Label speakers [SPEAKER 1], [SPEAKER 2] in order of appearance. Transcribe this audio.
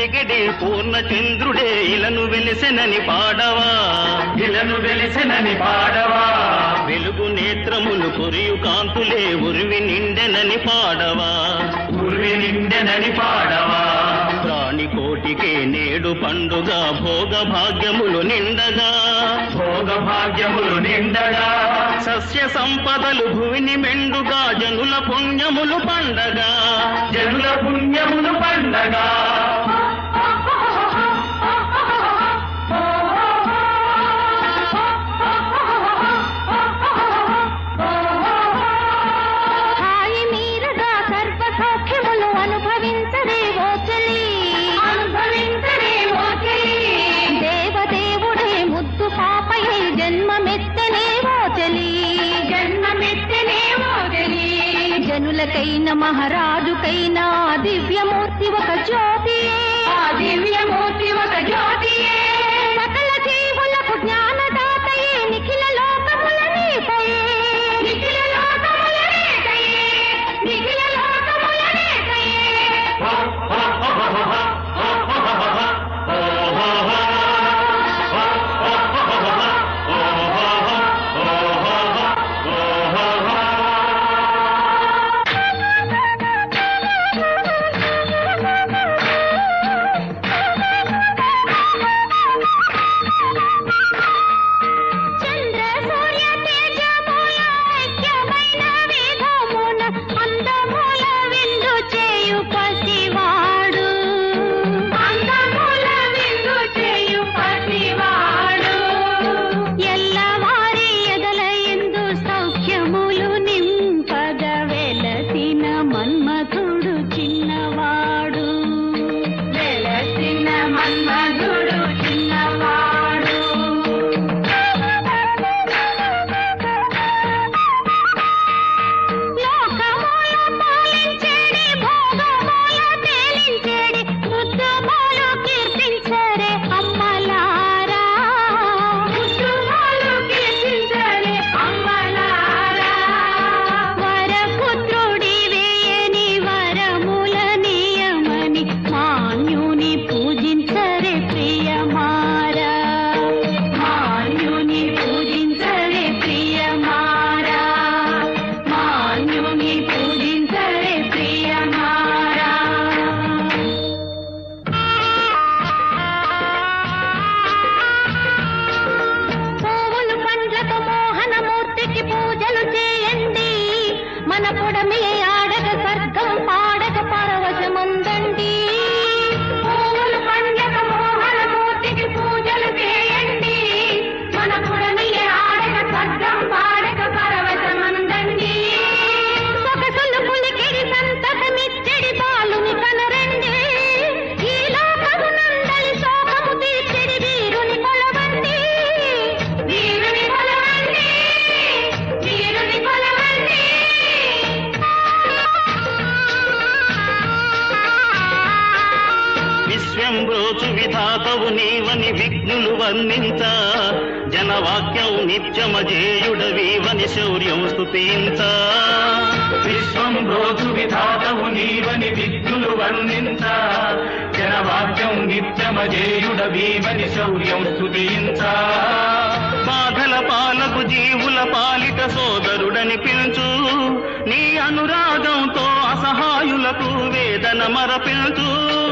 [SPEAKER 1] వెలిగడి పూర్ణ చంద్రుడే ఇలను వెలిసెనని పాడవా
[SPEAKER 2] ఇలను వెలిసినని పాడవా
[SPEAKER 1] వెలుగు నేత్రములు కొరియు కాంతులే ఉరివి నిండెనని పాడవా
[SPEAKER 2] ఉర్వి నిండెనని పాడవా
[SPEAKER 1] ప్రాణి కోటికే నేడు పండుగ భోగ భాగ్యములు నిండగా
[SPEAKER 2] భోగ భాగ్యములు నిండగా
[SPEAKER 1] సస్య సంపదలు భువిని మెండుగా జనుల పుణ్యములు పండగా
[SPEAKER 2] జనుల పుణ్యములు పండగా
[SPEAKER 3] హాయి మీరగా సర్వ సౌఖ్యములు అనుభవించరే ఓ చెలి అనుభవించరే ఓ చెలి దేవదేవుడే ముద్దు పాపయై జన్మమెత్తనే ఓ చెలి జన్మమెత్తనే ఓ చెలి జనులకైన మహారాజుకైన ఆ దివ్యమూర్తి ఒక జ్యోతి ఆ దివ్యమూర్తి ఒక జ్యోతి సకల జీవులకు జ్ఞానదాతయే నిఖిల లోకముల నీతయే నిఖిల లోకముల నీతయే నిఖిల లోకముల నీతయే చంద్ర సూర్య తేజముల ఐక్యమైన వేదమున అందముల విందు చేయు పసివాడు అందముల విందు చేయు పసివాడు ఎల్లవారి ఎదల ఎందు సౌఖ్యములు నింపగ వెలసిన మన్మధుడు చిన్నవాడు వెలసిన మన్మధుడు చిన్నవాడు లోకముల పాలించేడి భోగముల తేలించేడి ముద్దుములు కీర్తించరే అమ్మలారా ముద్దుములు కీర్తించరే అమ్మలారా వరపుత్రుడి వేయని వరముల నియమని మాన్యుని పూజించరే ప్రియమారా మాన్యుని పూజించరే ప్రియమారా మాన్యుని పూజించరే ప్రియమారా పువ్వులు పండ్లతో మోహనమూర్తికి పూజలు చేయండి మన పొడమి ఆడగ స్వర్గం పాడగ పరవశముందండి పువ్వులు పండ్లతో మోహనమూర్తికి పూజలు చేయండి మన పొడమి ఆడగ స్వర్గం పాడగ పరవశముందండి సొగసులు పులికిడి సంతకమిచ్చడి బాలుని కనరండి ఈ లోకము నందలి శోకము తీర్చెడి వీరుని కొలవండి వీరుని కొలవండి వీరుని కొలవండి
[SPEAKER 1] విశ్వంబ్రోచు విధాతవు నీవని విఘ్నులు వర్ణించ జనవాక్యం నిత్యమజేయుడవీవని శౌర్యం స్తుతించ
[SPEAKER 2] విశ్వం రోజు విధాతవు నీవని విద్యులు వర్ణించ జనవాక్యం నిత్యమజేయుడ వీవని శౌర్యం స్తుతించ
[SPEAKER 1] బాధల పాలకు జీవుల పాలిట సోదరుడని పిలుచు నీ అనురాగంతో అసహాయులకు వేదన మరపించు